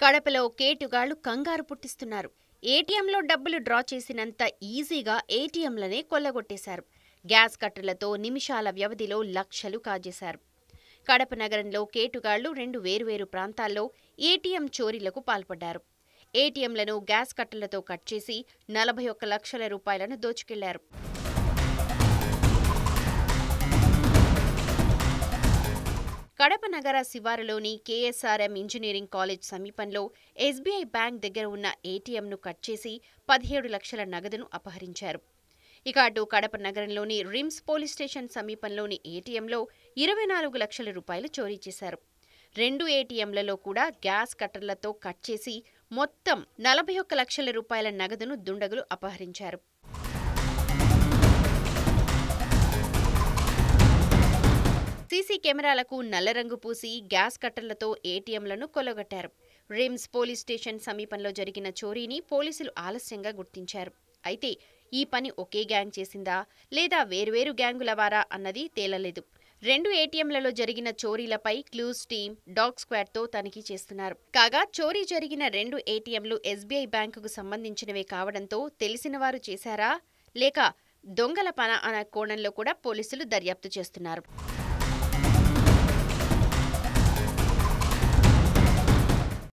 కడపలో కేటుగాళ్లు కంగారు పుట్టిస్తున్నారు ఏటీఎంలో డబ్బులు డ్రా చేసినంత ఈజీగా ఏటీఎంలనే కొల్లగొట్టేశారు గ్యాస్ కట్టలతో నిమిషాల వ్యవధిలో లక్షలు కాజేశారు కడప నగరంలో కేటుగాళ్లు రెండు వేరువేరు ప్రాంతాల్లో ఏటీఎం చోరీలకు పాల్పడ్డారు ఏటీఎంలను గ్యాస్ కట్టలతో కట్ చేసి నలభై ఒక్క లక్షల రూపాయలను దోచుకెళ్లారు కడప నగర శివారులోని కేఎస్ఆర్ఎం ఇంజనీరింగ్ కాలేజ్ సమీపంలో ఎస్బీఐ బ్యాంక్ దగ్గర ఉన్న ఏటీఎంను కట్ చేసి పదిహేడు లక్షల నగదును అపహరించారు ఇక అటు కడప నగరంలోని రిమ్స్ పోలీస్ స్టేషన్ సమీపంలోని ఏటీఎంలో ఇరవై నాలుగు లక్షల రూపాయలు చోరీ చేశారు రెండు ఏటీఎంలలో కూడా గ్యాస్ కట్టర్లతో కట్ చేసి మొత్తం నలభై ఒక్క లక్షల రూపాయల నగదును దుండగులు అపహరించారు సీసీ కెమెరాలకు నల్లరంగు పూసి గ్యాస్ కట్టర్లతో ఏటీఎంలను కొల్లగొట్టారు రిమ్స్ పోలీస్ స్టేషన్ సమీపంలో జరిగిన చోరీని పోలీసులు ఆలస్యంగా గుర్తించారు అయితే ఈ పని ఒకే గ్యాంగ్ చేసిందా లేదా వేర్వేరు గ్యాంగుల వారా అన్నది తేలలేదు రెండు ఏటీఎంలలో జరిగిన చోరీలపై క్లూస్ టీం డాగ్ స్క్వాడ్తో తనిఖీ చేస్తున్నారు కాగా చోరీ జరిగిన రెండు ఏటీఎంలు ఎస్బీఐ బ్యాంకుకు సంబంధించినవే కావడంతో తెలిసిన వారు చేశారా లేక దొంగల పన అన్న కోణంలో కూడా పోలీసులు దర్యాప్తు చేస్తున్నారు